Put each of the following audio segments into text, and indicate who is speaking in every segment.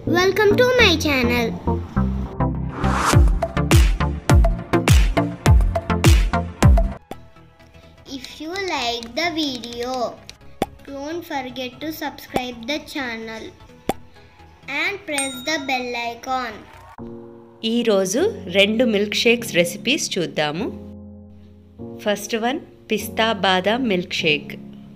Speaker 1: Welcome to my channel. If you like the video, don't forget to subscribe the channel and press the bell icon.
Speaker 2: ఈరోజు రెండు milk shakes recipes చూద్దాము first one పిస్తా బాదాం milk shake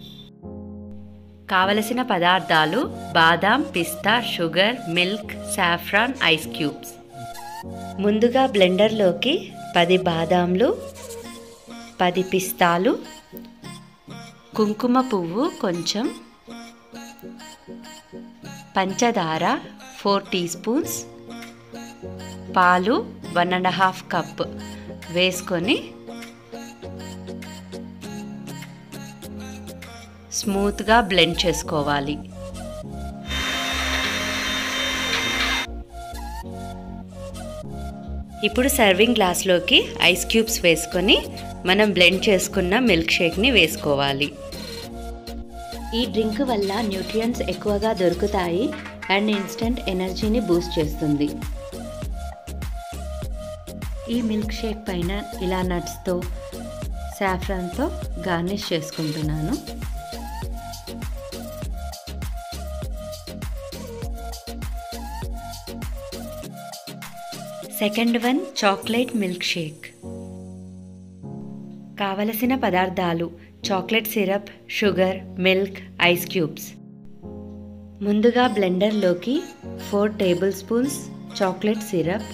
Speaker 2: కావలసిన పదార్థాలు బాదాం పిస్తా sugar milk saffron ice cubes ముందుగా బ్లెండర్లోకి పది బాదాంలు పది పిస్తాలు కుంకుమ పువ్వు కొంచెం పంచదార ఫోర్ టీ స్పూన్స్ పాలు వన్ అండ్ హాఫ్ కప్ వేసుకొని స్మూత్గా బ్లెండ్ చేసుకోవాలి ఇప్పుడు సర్వింగ్ గ్లాస్లోకి ఐస్ క్యూబ్స్ వేసుకొని మనం బ్లెండ్ చేసుకున్న మిల్క్ షేక్ని వేసుకోవాలి ఈ డ్రింక్ వల్ల న్యూట్రియంట్స్ ఎక్కువగా దొరుకుతాయి అండ్ ఇన్స్టెంట్ ఎనర్జీని బూస్ట్ చేస్తుంది ఈ మిల్క్ షేక్ పైన ఇలా నట్స్తో సాఫ్రాన్తో గార్నిష్ చేసుకుంటున్నాను second one chocolate milk shake కావలసిన పదార్థాలు chocolate syrup sugar milk ice cubes ముందుగా బ్లెండర్లోకి four tablespoons chocolate syrup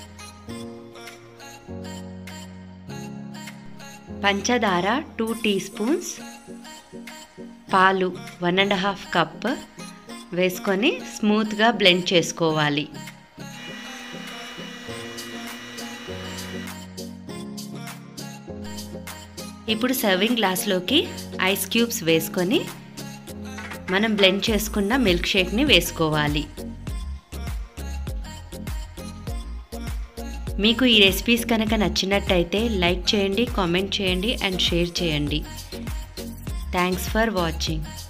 Speaker 2: పంచదార టూ టీ స్పూన్స్ పాలు వన్ అండ్ హాఫ్ కప్ వేసుకొని స్మూత్గా బ్లెండ్ చేసుకోవాలి ఇప్పుడు సర్వింగ్ గ్లాస్లోకి ఐస్ క్యూబ్స్ వేసుకొని మనం బ్లెండ్ చేసుకున్న మిల్క్ షేక్ని వేసుకోవాలి మీకు ఈ రెసిపీస్ కనుక నచ్చినట్టయితే లైక్ చేయండి కామెంట్ చేయండి అండ్ షేర్ చేయండి థ్యాంక్స్ ఫర్ వాచింగ్